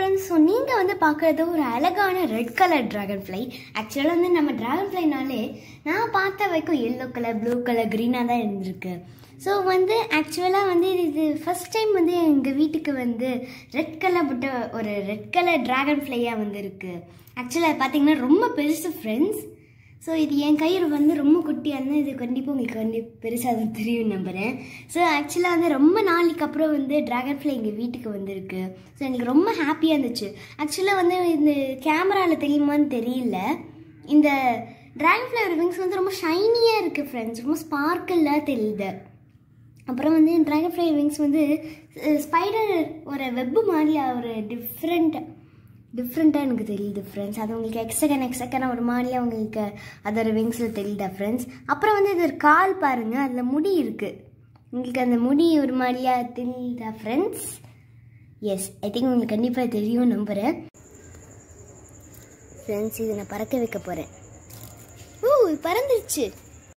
friends so நீங்கள் வந்து பார்க்குறது ஒரு அழகான ரெட் கலர் ட்ராகன் ஃப்ளை ஆக்சுவலாக வந்து நம்ம ட்ராகன் ஃப்ளைனாலே நான் பார்த்த வரைக்கும் எல்லோ கலர் ப்ளூ கலர் க்ரீனாக தான் இருந்திருக்கு ஸோ வந்து ஆக்சுவலாக வந்து இது ஃபஸ்ட் டைம் வந்து எங்கள் வீட்டுக்கு வந்து ரெட் கலர் போட்ட ஒரு ரெட் கலர் ட்ராகன் ஃப்ளையாக வந்து இருக்குது ஆக்சுவலாக பார்த்தீங்கன்னா ரொம்ப பெருசு ஃப்ரெண்ட்ஸ் ஸோ இது என் கையில் வந்து ரொம்ப குட்டியாக இருந்தால் இது கண்டிப்பாக உங்களுக்கு வந்து பெருசாக அது தெரியும் நம்புகிறேன் ஸோ ஆக்சுவலாக வந்து ரொம்ப நாளைக்கு அப்புறம் வந்து ட்ராகன் ஃப்ளை எங்கள் வீட்டுக்கு வந்திருக்கு ஸோ எனக்கு ரொம்ப ஹாப்பியாக இருந்துச்சு ஆக்சுவலாக வந்து இந்த கேமராவில் தெரியுமான்னு தெரியல இந்த ட்ராகன் ஃப்ளைவர் விங்ஸ் வந்து ரொம்ப ஷைனியாக இருக்குது ஃப்ரெண்ட்ஸ் ரொம்ப ஸ்பார்க்கிளாக தெரியுது அப்புறம் வந்து ட்ராகன் ஃப்ளை விங்ஸ் வந்து ஸ்பைடர் ஒரு வெப்பு மாதிரி ஒரு டிஃப்ரெண்ட் டிஃப்ரெண்ட்டாக எனக்கு தெரியுது ஃப்ரெண்ட்ஸ் அது உங்களுக்கு எக்ஸகன் எக்ஸகன் ஒரு மாதிரியாக உங்களுக்கு அதோட விங்ஸில் தெரியுதா ஃப்ரெண்ட்ஸ் அப்புறம் வந்து இது ஒரு கால் பாருங்கள் அதில் முடி இருக்குது உங்களுக்கு அந்த முடி ஒரு மாதிரியாக தெரியுதா ஃப்ரெண்ட்ஸ் எஸ் ஐ திங்க் உங்களுக்கு கண்டிப்பாக தெரியும் நம்புகிறேன் ஃப்ரெண்ட்ஸ் இது நான் பறக்க வைக்க போகிறேன் ஓ இது பறந்துருச்சு